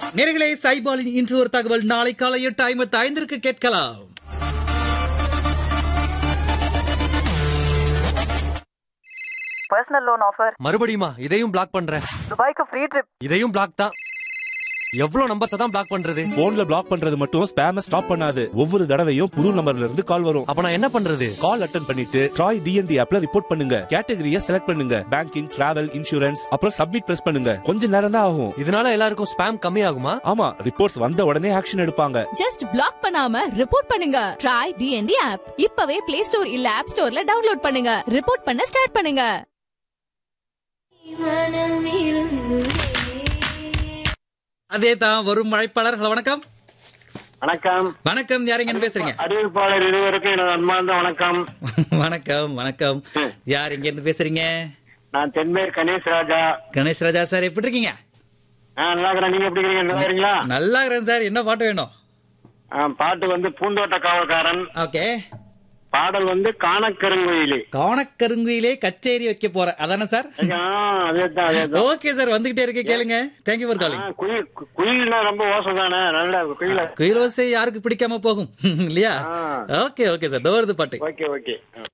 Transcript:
நேர்களே சைபாலின் இன்று ஒரு தகவல் நாளை காலை எட்டு ஐம்பத்தி ஐந்திற்கு கேட்கலாம் பர்சனல் லோன் ஆஃபர் மறுபடியுமா இதையும் பிளாக் பண்றேன் துபாய்க்கு ஃப்ரீ ட்ரிப் இதையும் பிளாக் தான் எவ்வளவு நம்பர்ஸ் தான் பிளாக் பண்றது போன்ல பிளாக் பண்றது மட்டும் ஸ்பேம ஸ்டாப் பண்ணாது ஒவ்வொரு தடவையும் புது நம்பர்ல இருந்து கால் வரும் அப்ப நான் என்ன பண்றது கால் அட்டன் பண்ணிட்டு ட்ராய் டிஎன்டி ஆப்ல ரிப்போர்ட் பண்ணுங்க கேட்டகரிய செலக்ட் பண்ணுங்க பேங்கிங் டிராவல் இன்சூரன்ஸ் அப்புறம் சப்மிட் பிரஸ் பண்ணுங்க கொஞ்ச நேரம் தான் ஆகும் இதனால எல்லாருக்கும் ஸ்பேம் கம்மி ஆகுமா ஆமா ரிப்போர்ட்ஸ் வந்த உடனே ஆக்ஷன் எடுப்பாங்க ஜஸ்ட் பிளாக் பண்ணாம ரிப்போர்ட் பண்ணுங்க ட்ரை டிஎன்டி ஆப் இப்பவே பிளே ஸ்டோர் இல்ல ஆப் ஸ்டோர்ல டவுன்லோட் பண்ணுங்க ரிப்போர்ட் பண்ண ஸ்டார்ட் பண்ணுங்க அதே தான் வரும் மழைப்பாளர் ஹலோ வணக்கம் வணக்கம் வணக்கம் யாருங்க என்ன பேசுறீங்க அறிவிப்பாளர் இருவருக்கும் எனது அன்பார்ந்த வணக்கம் வணக்கம் வணக்கம் யார் இங்க இருந்து பேசுறீங்க நான் தென்மேற்கு கணேஷ் ராஜா கணேஷ் ராஜா சார் எப்படி இருக்கீங்க ஆ, நல்லா இருக்கிறேன் நீங்க எப்படி இருக்கீங்க நல்லா இருக்கீங்களா நல்லா இருக்கிறேன் சார் என்ன பாட்டு வேணும் ஆ, பாட்டு வந்து பூந்தோட்ட காவல்காரன் ஓகே பாடல் வந்து காணக்கருங்குயிலி கவனக்கருங்குயிலே கச்சேரி வைக்க போறேன் அதானே சார் ஆ, அதேதான் அதேதான் ஓகே சார் வந்துகிட்டே இருக்கு கேளுங்க தேங்க்யூ ஃபார் ஆ, காலிங் குயில் குயில்னா ரொம்ப ஓசம் தானே நல்ல குயில் குயில் ஓசை யாருக்கு பிடிக்காம போகும் இல்லையா ஆ. ஓகே ஓகே சார் தோறுது பாட்டு ஓகே ஓகே ஆ.